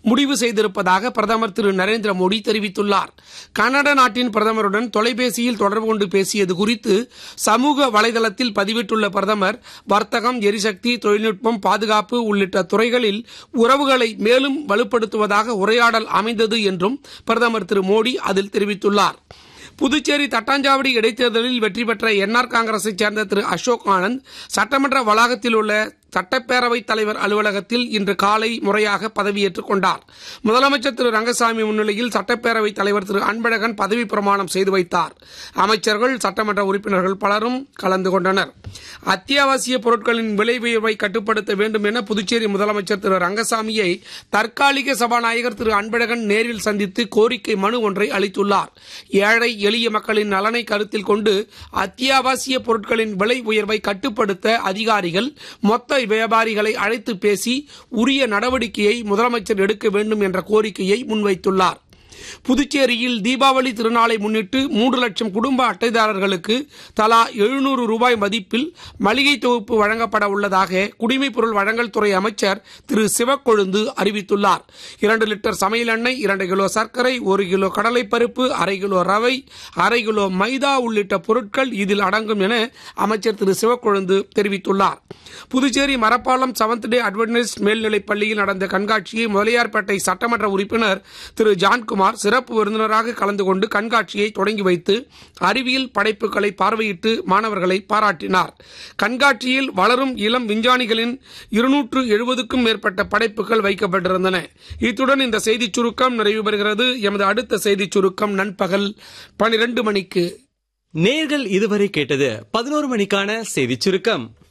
முடிவு செய்திருப்பதாக பிரதமர் திரு நரேந்திர மோடி தெரிவித்துள்ளார் கனடா நாட்டின் பிரதமருடன் தொலைபேசியில் தொடர்பு கொண்டு பேசியது குறித்து சமூக வலைதளத்தில் பதிவிட்டுள்ள பிரதமர் வர்த்தகம் எரிசக்தி தொழில்நுட்பம் பாதுகாப்பு உள்ளிட்ட துறைகளில் உறவுகளை மேலும் வலுப்படுத்துவதாக உரையாடல் அமைந்தது என்றும் பிரதமர் திரு மோடி அதில் தெரிவித்துள்ளார் புதுச்சேரி தட்டாஞ்சாவடி இடைத்தேர்தலில் வெற்றி பெற்ற என்ஆர் காங்கிரஸைச் சேர்ந்த திரு அசோக் ஆனந்த் சட்டமன்ற வளாகத்தில் உள்ள சட்டப்பேரவைத் தலைவர் அலுவலகத்தில் இன்று காலை முறையாக பதவியேற்றுக் கொண்டார் முதலமைச்சர் திரு ரங்கசாமி முன்னிலையில் சட்டப்பேரவைத் தலைவர் திரு அன்பழகன் பதவி பிரமாணம் செய்து வைத்தார் அமைச்சர்கள் சட்டமன்ற உறுப்பினர்கள் பலரும் கலந்து கொண்டனர் அத்தியாவசிய பொருட்களின் விலை உயர்வை கட்டுப்படுத்த வேண்டும் என புதுச்சேரி முதலமைச்சர் திரு ரங்கசாமியை தற்காலிக சபாநாயகர் திரு அன்பழகன் நேரில் சந்தித்து கோரிக்கை மனு ஒன்றை அளித்துள்ளார் ஏழை எளிய மக்களின் நலனை கருத்தில் கொண்டு அத்தியாவசிய பொருட்களின் விலை உயர்வை கட்டுப்படுத்த அதிகாரிகள் மொத்த வியாபாரிகளை அழைத்து பேசி உரிய நடவடிக்கையை முதலமைச்சர் எடுக்க வேண்டும் என்ற கோரிக்கையை முன்வைத்துள்ளார் புதுச்சேரியில் தீபாவளி திருநாளை முன்னிட்டு மூன்று லட்சம் குடும்ப அட்டைதாரர்களுக்கு தலா எழுநூறு ரூபாய் மதிப்பில் மளிகை தொகுப்பு வழங்கப்பட உள்ளதாக குடிமைப் பொருள் வழங்கல் துறை அமைச்சர் திரு சிவக்கொழுந்து அறிவித்துள்ளார் இரண்டு லிட்டர் சமையல் எண்ணெய் இரண்டு கிலோ சர்க்கரை ஒரு கிலோ கடலைப்பருப்பு அரை கிலோ ரவை அரை கிலோ மைதா உள்ளிட்ட பொருட்கள் இதில் அடங்கும் என அமைச்சர் திரு சிவக்கொழுந்து தெரிவித்துள்ளார் Puducherry Marapalam seventh day adventist மேல்நிலைப் பள்ளியில் நடந்த கண்காட்சியை முதலியார்பேட்டை சட்டமன்ற உறுப்பினர் திரு ஜான்குமார் சிறப்பு விருந்தினராக கலந்து கொண்டு கண்காட்சியை தொடங்கி வைத்து அறிவியல் படைப்புகளை பார்வையிட்டு மாணவர்களை பாராட்டினார் கண்காட்சியில் வளரும் இளம் விஞ்ஞானிகளின் இருநூற்று எழுபதுக்கும் மேற்பட்ட படைப்புகள் வைக்கப்பட்டிருந்தன இத்துடன் இந்த செய்திச் சுருக்கம் நிறைவு பெறுகிறது எமது அடுத்த செய்திச் சுருக்கம் நண்பகல் பனிரெண்டு மணிக்கு நேர்கள் இதுவரை கேட்டது பதினோரு மணிக்கான செய்திச் சுருக்கம்